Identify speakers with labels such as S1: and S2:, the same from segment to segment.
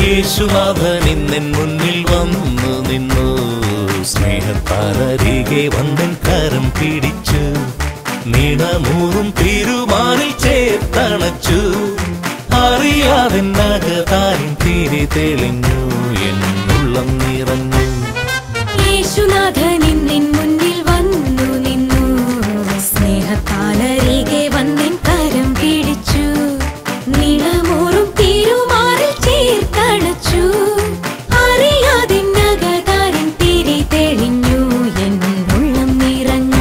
S1: യേശുനാഥൻ ഇന്നെൻ മുന്നിൽ വന്നു നിന്നു സ്നേഹത്താലരികെ വന്നൻ കരം പിടിച്ചു നീണമൂറും തിരുമാറിൽ ചേർത്തണച്ചു അറിയാതെ നഗതാരിൻ തിരി തെളിഞ്ഞു എന്നുള്ളം നിറഞ്ഞു
S2: യേശുനാഥൻ ഇന്നിൻ മുന്നിൽ വന്നു നിന്നു സ്നേഹത്താലരികെ വന്നിൻ കരം പിടിച്ചു നിളമൂറും തിരുമാറിൽ ചേർത്തണച്ചു അറിയാതെ നഗതാരൻ തിരി തെളിഞ്ഞു എന്നുള്ളം നിറഞ്ഞു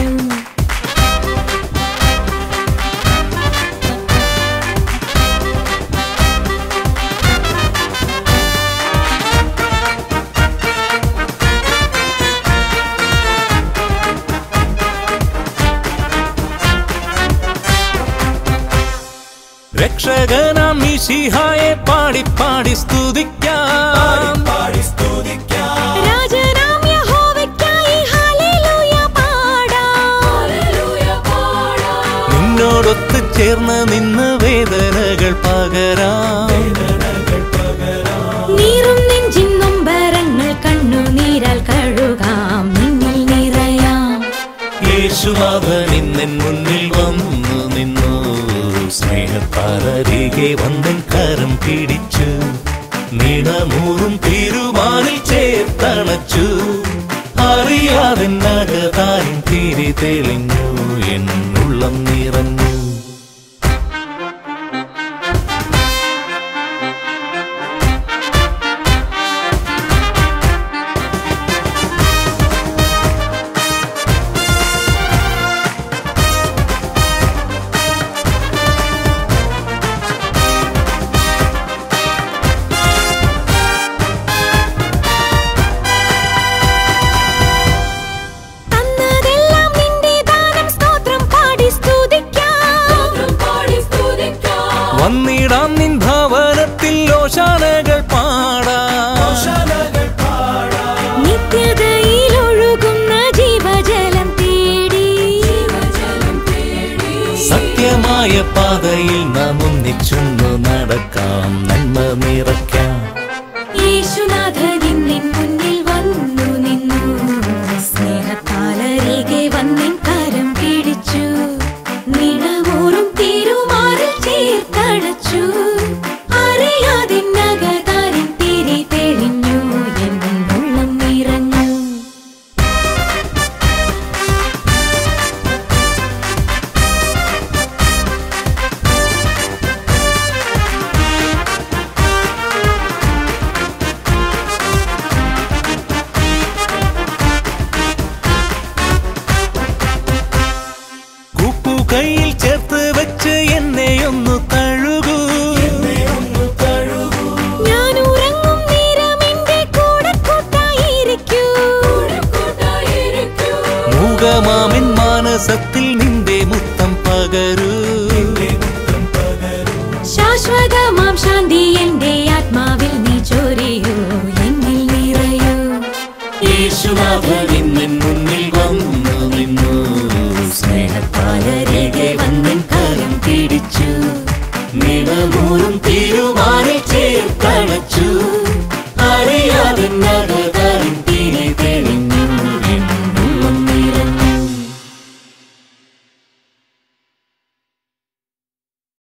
S1: രക്ഷകനാം മിശിഹായെ പാടി പാടി സ്തുതിക്കാം
S2: രാജനാം യഹോവയ്ക്കായി ഹല്ലേലൂയ പാടാം
S1: നിന്നോടൊത്ത് ചേർന്ന് നിന്ന് വേദനകൾ പകരാം
S2: നീറും നെഞ്ചിൻ നൊമ്പരങ്ങൾ കണ്ണുനീരാൽ കഴുകാം നിന്നിൽ നിറയാം
S1: യേശുനാഥൻ ഇന്നെൻ മുന്നിൽ വന്നു നിന്നു സ്നേഹത്താലരികെ വന്നൻ കരം പിടിച്ചു നീണമൂറും തിരുമാറിൽ ചേർത്തണച്ചു അറിയാതെ നഗതാരിൻ തിരി തെളിഞ്ഞു എന്നുള്ളം നിറഞ്ഞു
S2: തന്നതെല്ലാം നിന്റെ ദാനം സ്തോത്രം പാടി സ്തുതിക്കാം
S1: വന്നിടാം നിൻ ഭവനത്തിൽ ഓശാനകൾ പാടാം
S2: നിത്യതയിൽ ഒഴുകുന്ന ജീവജലം തേടി
S1: സത്യമായ പാതയിൽ നാം ഒന്നിച്ചൊന്നു നടക്കാം നന്മ നിറയ്ക്കാം
S2: യേശുനാഥൻ ഇന്നിൻ മുന്നിൽ വന്നു നിന്നു സ്നേഹത്താലരികെ വന്നിൻ കരം പിടിച്ചു നിണമൂറും തിരുമാറിൽ ചേർത്തടച്ചു അറിയാതെ നഗതാരൻ തിരി തെളിഞ്ഞു എന്നുള്ളം നിറഞ്ഞു
S1: കുപ്പു കയ്യിൽ ചേർത്ത് വെച്ച് എന്നെ ഒന്ന് തഴുകൂ
S2: ഞാൻ ഉറങ്ങും നേരം എന്റെ കൂടെ കൂട്ടായിരിക്കൂ
S1: മൂകമാമിൻ മാനസത്തിൽ നിന്റെ മുത്തം പകരൂ
S2: ശാശ്വതമാം ശാന്തി എന്റെ ആത്മാവിൽ നീ ചൊരിയൂ എന്നിൽ നിറയൂ
S1: യേശുനാഥൻ ഇന്നെൻ മുന്നിൽ വന്നു നിന്നു സ്നേഹത്താലരികെ വന്നൻ കരം പിടിച്ചു നിലമൂറും